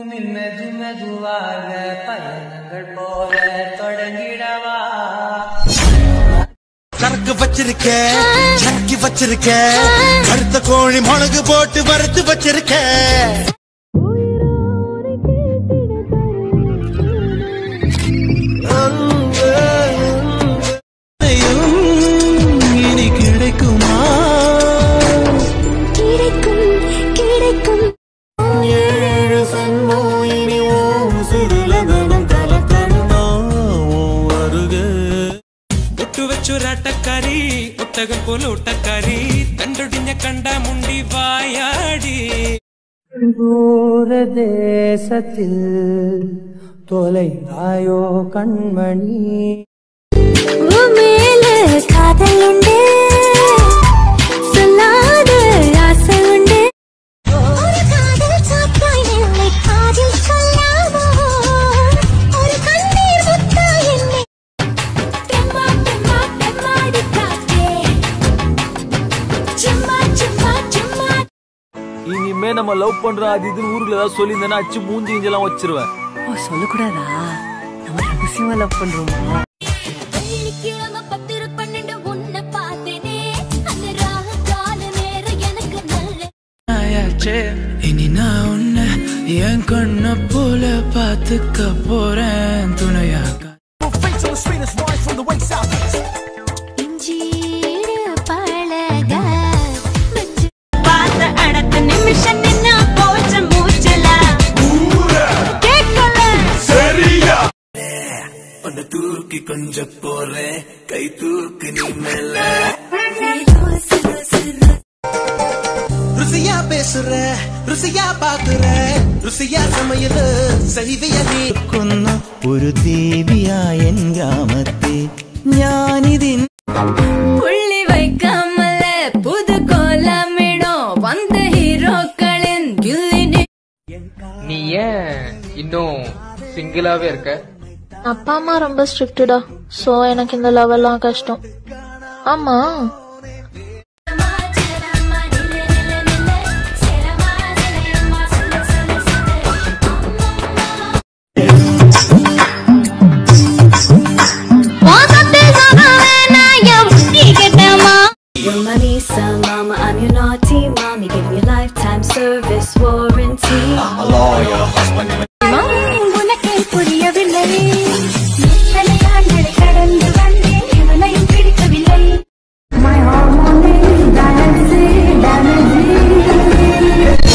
மெது மெதுவாக பயணங்கள் போல தொடங்கிடவா சரக்கு வச்சிருக்க சரக்கு வச்சிருக்க கருத்த கோழி மிளகு போட்டு வறுத்து வச்சிருக்க இனி கிடைக்குமா கிடைக்கும் கிடைக்கும் ஏழு சன்மோ இனி ஓம் சுருளதனம் கலக்கணுமா உன் அருகே ഒട്ടു വെച്ചൊരാട്ടക്കാരി ഒട്ടകം പോലെ ഒട്ടക്കാരി തണ്ടൊടിഞ്ഞ കണ്ട മുണ്ടി വായാടി தூர தேசத்தில் தொலைந்தாயோ கண்மணி உன் மேல காதல் உண்டு சொல்லாத ஆசை உண்டு ஒரு காதல் சாப்பாய் என்னை காதில் சொல்லாமோ ஒரு கண்ணீர் முத்தா என்னை தெம்மா தெம்மா தெம்மாடி காத்தே சும்மா சும்மா சும்மா இனிமே நம்ம லவ் பண்றோம் அது இதுன்னு ஊருக்குள்ள ஏதாவது சொல்லியிருந்தேன்னா அச்சு மூஞ்சி இஞ்செல்லாம் வச்சிருவேன் சொல்லக்கூடாதா நம்ம ரகசியமா லவ் பண்றோமா வெள்ளிக்கிழமை பத்திர பன்னெண்டு உன்னை பார்த்தேனே அந்த ராக கால நேரம் எனக்கு நல்ல ஆயாச்சே இனி நான் உன்னை என் கண்ண போல பாத்துக்க போறேன் துணையாக்க இஞ்சீடு பழக வச்சு பார்த்த அடுத்த நிமிஷம் நின்னா போச்ச மூச்சல கேட்கல உன்னை தூக்கி கொஞ்சம் போறேன் கை தூக்கு நீ மேல ருசியா பேசுற ருசியா பாக்குற ருசியா சமையல் செய்விய நீ കൊന്ന ഒരു ദേവിയാ എൻ ഗ്രാമത്തെ ഞാനിതിൻ புள்ளி வைக்காமல புது கோலமிடும் வந்த ஹீரோக்களின் கில்லி நீ ஏன் இன்னும் சிங்கிளாவே இருக்க அப்பா அம்மா ரொம்ப ஸ்ட்ரிக்டடா சோ எனக்கு இந்த லெவல்லாம் கஷ்டம் ஆமா Your money, son, mama, I'm your naughty mommy. Give me lifetime service warranty. I'm a lawyer, husband. உனக்கே புரியவில்லை எத்தனை ஆண்டுகளை கடந்து வந்தேன் இவனையும் பிடிக்கவில்லை My hormone balance, damage.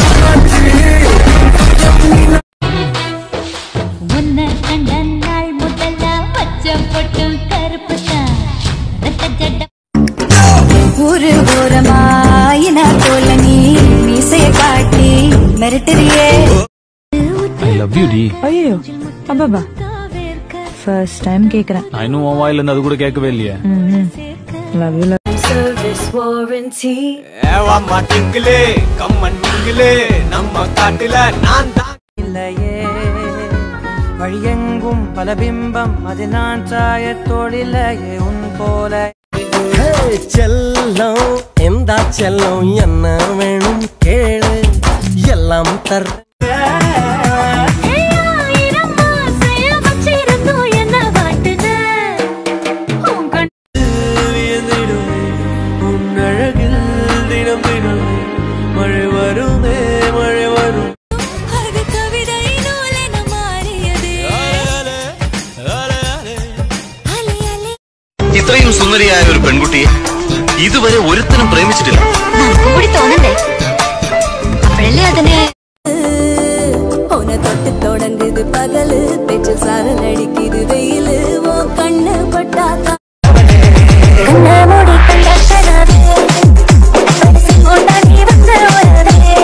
உன்னை கண்ட நாள் முதல்ல பச்ச பொட்டு கருப்பு தான் ரத்த ஜட ஒரு ஓரமாயின போல நீ மீசைய காட்டி மிரட்டுறியே ஐ லவ் யூ டி ஐயோ அப்பாபா ஃபர்ஸ்ட் டைம் கேக்குறேன் நான் இன்னும் உன் வாயில இருந்து அது கூட கேட்கவே இல்லையே லவ் யூ service warranty ஏவாம்மா டிங்கிலே கம்மன் மிங்கிலே நம்ம காட்டுல நான் தான் இல்லையே வழியெங்கும் பல பிம்பம் அது நான் சாயத்தோடில்லையே உன் போல செல்லம் எந்த செல்லம் என்ன வேணும் கேளு எல்லாம் தர் ஆயிரம் ஆசைய வச்சிருந்தோம் என்ன வாட்டுன உன் கண் உன் அழகில் தினம் தினம் மழை வருமே மழை வரும் அது கவிதை நூலென மாறியது அலை அலை ഇത്രയും സുന്ദരിയായ ഒരു പെൺകുട്ടിയെ ഇതുവരെ ഒരുത്തനും പ്രേമിച്ചിട്ടില്ല കൂടി തോന്നണ്ടേ അപ്പോഴല്ലേ അതിനെ உன தொட்டு தொடங்குது பகலு பேச்சு சாரல் அடிக்குது வெயிலு ஓ கண்ணு பட்டா கண்ண மூடி கண்ட கனவு கொண்டாடி வந்த உறவே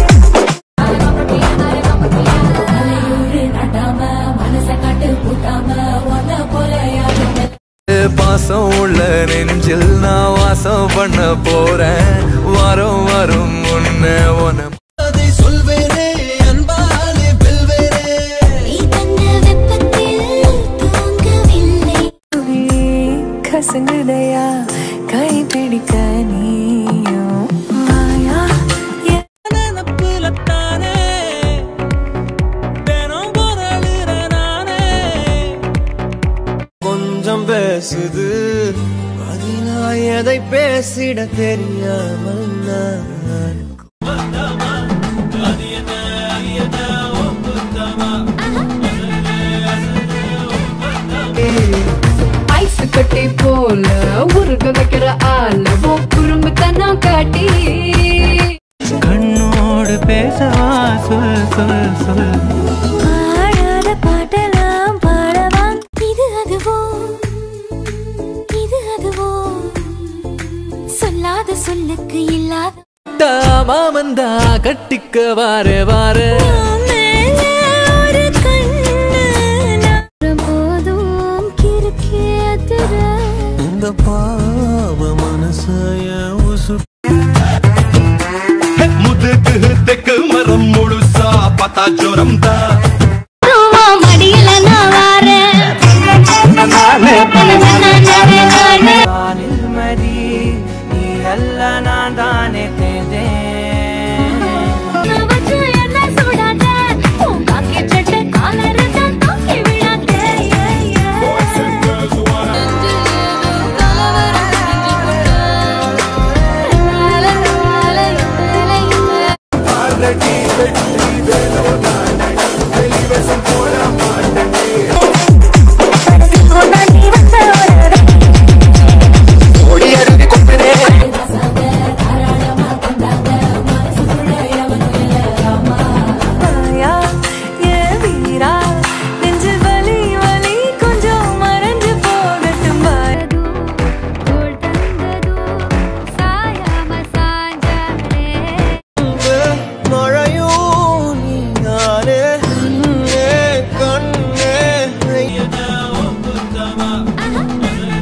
பாசம் உள்ள நெஞ்சில் நான் வாசம் பண்ண போறேன் வரும் வரும் உன்ன உன அதை சொல்வேனே அன்பாலே வெல்வேனே நீ தந்த வெப்பத்தில் தூங்கவில்லை கசங்குதையா கை பிடிக்க நீயும் மாயா நினப்புலத்தானே எதை பேசிட தெரியாமல் நான் ஐஸ் கட்டி போல உருக வைக்கிற ஆள குறும்புத்தனம் காட்டி கண்ணோடு பேசவா சொல் சொல் சொல் பாடாத பாட்டெல்லாம் பாடவா இது அதுவோ இது அதுவோ சொல்லாத சொல்லுக்கு இல்லாத மாமந்தா கட்டிக்க வார வார மேலே ஒரு கண்ணு நான் போதும் கிறுக்கே அதிர இந்த பாவ மனசாய உசு முதுகு தெக்கு மரம் முழுசா பத்தா ஜோரம் தான் மடியில நான் வாரேன் வானில் மதி நீ அல்ல நான் தானே தேதேன் நான் வச்சு என்ன சுடாத உன் காக்கி சட்டை காலரை தான் தூக்கி விடாத மாயா, ஏ வீரா, நெஞ்சில் வலி, வலி கொஞ்சம் மறைஞ்சு போகட்டும் பாரு. மழையும் நீயானே கண்ணே கண்ணே